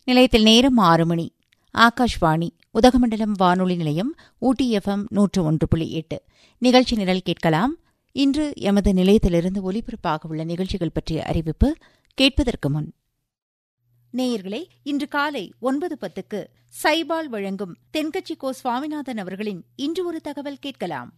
நிலையத்தில் நேரம் ஆறு மணி ஆகாஷ்வாணி உதகமண்டலம் வானொலி நிலையம் ஊட்டி எஃப்எம் நூற்று ஒன்று புள்ளி எட்டு நிகழ்ச்சி நிரல் கேட்கலாம் இன்று எமது நிலையத்திலிருந்து ஒலிபரப்பாக உள்ள நிகழ்ச்சிகள் பற்றிய அறிவிப்பு கேட்பதற்கு முன் நேயர்களே இன்று காலை ஒன்பது பத்துக்கு சைபால் வழங்கும் தென்கட்சி கோ சுவாமிநாதன் அவர்களின் இன்று ஒரு தகவல் கேட்கலாம்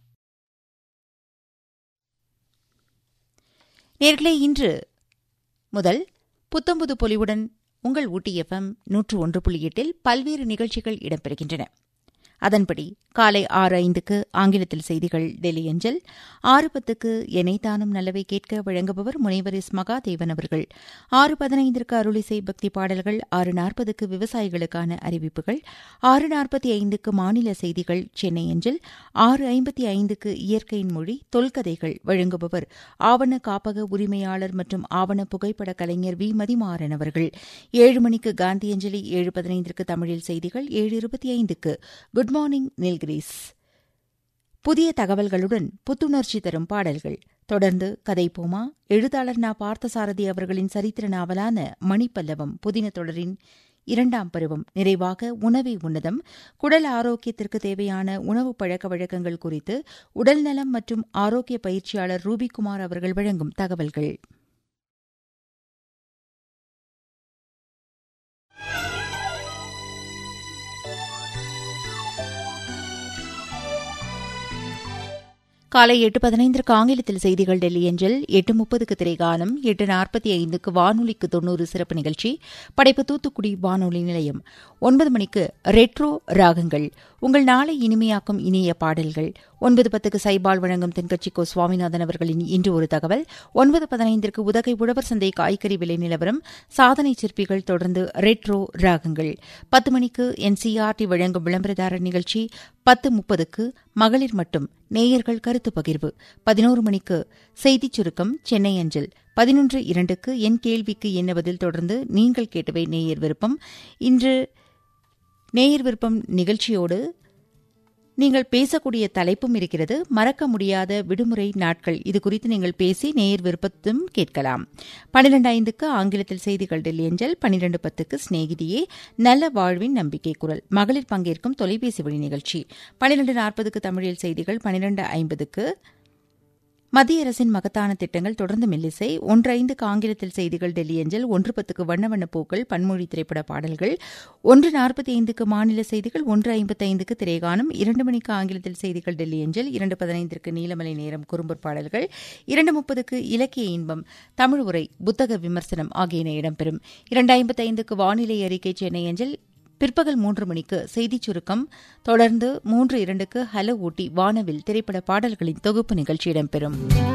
நேர்களே இன்று முதல் புத்தம்புது பொலிவுடன் உங்கள் ஊட்டி எஃப்எம் நூற்று ஒன்று புள்ளி எட்டில் பல்வேறு நிகழ்ச்சிகள் இடம்பெறுகின்றன அதன்படி காலை ஆறு ஐந்துக்கு ஆங்கிலத்தில் செய்திகள் டெல்லி அஞ்சல் ஆறு பத்துக்கு எனைத்தானும் நல்லவை கேட்க வழங்குபவர் முனைவர் எஸ் மகாதேவன் அவர்கள் ஆறு பதினைந்திற்கு அருளிசை பக்தி பாடல்கள் ஆறு நாற்பதுக்கு விவசாயிகளுக்கான அறிவிப்புகள் ஆறு நாற்பத்தி ஐந்துக்கு மாநில செய்திகள் சென்னை அஞ்சல் ஆறு ஐம்பத்தி ஐந்துக்கு இயற்கையின் மொழி தொல்கதைகள் வழங்குபவர் ஆவண காப்பக உரிமையாளர் மற்றும் ஆவண புகைப்பட கலைஞர் வி மதிமாறன் அவர்கள் ஏழு மணிக்கு காந்தி அஞ்சலி ஏழு பதினைந்திற்கு தமிழில் செய்திகள் ஏழு இருபத்தி ஐந்துக்கு குட் மார்னிங் நீல்கிரீஸ் புதிய தகவல்களுடன் புத்துணர்ச்சி தரும் பாடல்கள் தொடர்ந்து கதைப்போமா எழுத்தாளர் நா பார்த்தசாரதி அவர்களின் சரித்திர நாவலான மணிப்பல்லவம் புதின தொடரின் இரண்டாம் பருவம் நிறைவாக உணவே உன்னதம் குடல் ஆரோக்கியத்திற்கு தேவையான உணவு பழக்க வழக்கங்கள் குறித்து உடல்நலம் மற்றும் ஆரோக்கிய பயிற்சியாளர் ரூபிகுமார் அவர்கள் வழங்கும் தகவல்கள் காலை எட்டு பதினைந்திற்கு ஆங்கிலத்தில் செய்திகள் டெல்லி அஞ்சல் எட்டு முப்பதுக்கு திரைகாலம் எட்டு நாற்பத்தி ஐந்துக்கு வானொலிக்கு தொன்னூறு சிறப்பு நிகழ்ச்சி படைப்பு தூத்துக்குடி வானொலி நிலையம் ஒன்பது மணிக்கு ரெட்ரோ ராகங்கள் உங்கள் நாளை இனிமையாக்கும் இனிய பாடல்கள் ஒன்பது பத்துக்கு சைபால் வழங்கும் தென்கட்சிக்கோ சுவாமிநாதன் அவர்களின் இன்று ஒரு தகவல் ஒன்பது பதினைந்திற்கு உதகை உழவர் சந்தை காய்கறி விலை நிலவரம் சாதனை சிற்பிகள் தொடர்ந்து ரெட்ரோ ராகங்கள் பத்து மணிக்கு என்சிஆர்டி வழங்கும் விளம்பரதாரர் நிகழ்ச்சி பத்து முப்பதுக்கு மகளிர் மட்டும் நேயர்கள் கருத்து பகிர்வு பதினோரு மணிக்கு செய்திச் சுருக்கம் சென்னை அஞ்சல் பதினொன்று இரண்டுக்கு என் கேள்விக்கு என்ன பதில் தொடர்ந்து நீங்கள் கேட்டவை நேயர் விருப்பம் இன்று நேயர் விருப்பம் நிகழ்ச்சியோடு நீங்கள் பேசக்கூடிய தலைப்பும் இருக்கிறது மறக்க முடியாத விடுமுறை நாட்கள் இது குறித்து நீங்கள் பேசி நேயர் விருப்பத்தும் கேட்கலாம் பன்னிரண்டு ஐந்துக்கு ஆங்கிலத்தில் செய்திகள் டெல்லி அஞ்சல் பன்னிரண்டு பத்துக்கு சிநேகிதியே நல்ல வாழ்வின் நம்பிக்கை குரல் மகளிர் பங்கேற்கும் தொலைபேசி வழி நிகழ்ச்சி பன்னிரண்டு நாற்பதுக்கு தமிழில் செய்திகள் பன்னிரண்டு ஐம்பதுக்கு மத்திய அரசின் மகத்தான திட்டங்கள் தொடர்ந்து மெல்லிசை ஒன்று ஐந்துக்கு ஆங்கிலத்தில் செய்திகள் டெல்லி அஞ்சல் ஒன்று பத்துக்கு வண்ண வண்ண பூக்கள் பன்மொழி திரைப்பட பாடல்கள் ஒன்று நாற்பத்தி ஐந்துக்கு மாநில செய்திகள் ஒன்று ஐம்பத்தி ஐந்துக்கு திரைகானம் இரண்டு மணிக்கு ஆங்கிலத்தில் செய்திகள் டெல்லி அஞ்சல் இரண்டு பதினைந்திற்கு நீலமலை நேரம் குறும்பர் பாடல்கள் இரண்டு முப்பதுக்கு இலக்கிய இன்பம் தமிழ் உரை புத்தக விமர்சனம் ஆகியன இடம்பெறும் இரண்டு ஐம்பத்தி ஐந்துக்கு வானிலை அறிக்கை சென்னை அஞ்சல் பிற்பகல் மூன்று மணிக்கு செய்திச் சுருக்கம் தொடர்ந்து மூன்று இரண்டுக்கு ஹலோ ஊட்டி வானவில் திரைப்பட பாடல்களின் தொகுப்பு நிகழ்ச்சி இடம்பெறும்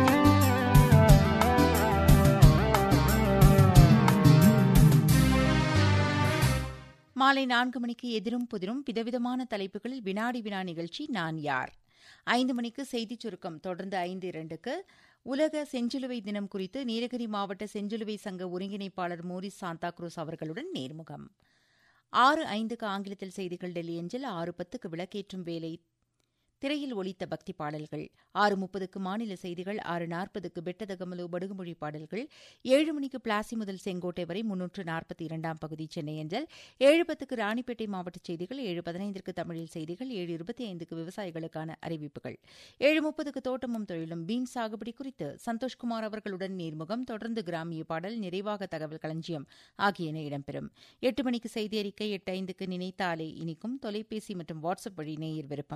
மாலை நான்கு மணிக்கு எதிரும் புதிரும் விதவிதமான தலைப்புகளில் வினாடி வினா நிகழ்ச்சி நான் யார் ஐந்து மணிக்கு செய்திச் சுருக்கம் தொடர்ந்து ஐந்து இரண்டுக்கு உலக செஞ்சிலுவை தினம் குறித்து நீலகிரி மாவட்ட செஞ்சிலுவை சங்க ஒருங்கிணைப்பாளர் மோரிஸ் சாந்தா குரூஸ் அவர்களுடன் நேர்முகம் ஆறு ஐந்துக்கு ஆங்கிலத்தில் செய்திகள் டெல்லி அஞ்சல் ஆறு பத்துக்கு விளக்கேற்றும் வேலை திரையில் ஒலித்த பக்தி பாடல்கள் ஆறு முப்பதுக்கு மாநில செய்திகள் ஆறு நாற்பதுக்கு பெட்டதகமலு படுகுமொழி பாடல்கள் ஏழு மணிக்கு பிளாசி முதல் செங்கோட்டை வரை முன்னூற்று நாற்பத்தி இரண்டாம் பகுதி சென்னை அஞ்சல் ஏழு பத்துக்கு ராணிப்பேட்டை மாவட்ட செய்திகள் ஏழு பதினைந்திற்கு தமிழில் செய்திகள் ஏழு இருபத்தி ஐந்துக்கு விவசாயிகளுக்கான அறிவிப்புகள் ஏழு முப்பதுக்கு தோட்டமும் தொழிலும் பீன் சாகுபடி குறித்து சந்தோஷ்குமார் அவர்களுடன் நேர்முகம் தொடர்ந்து கிராமிய பாடல் நிறைவாக தகவல் களஞ்சியம் ஆகியன இடம்பெறும் எட்டு மணிக்கு செய்தி அறிக்கை எட்டு ஐந்துக்கு நினைத்தாலே இனிக்கும் தொலைபேசி மற்றும் வாட்ஸ்அப் வழி நேயர் விருப்பம்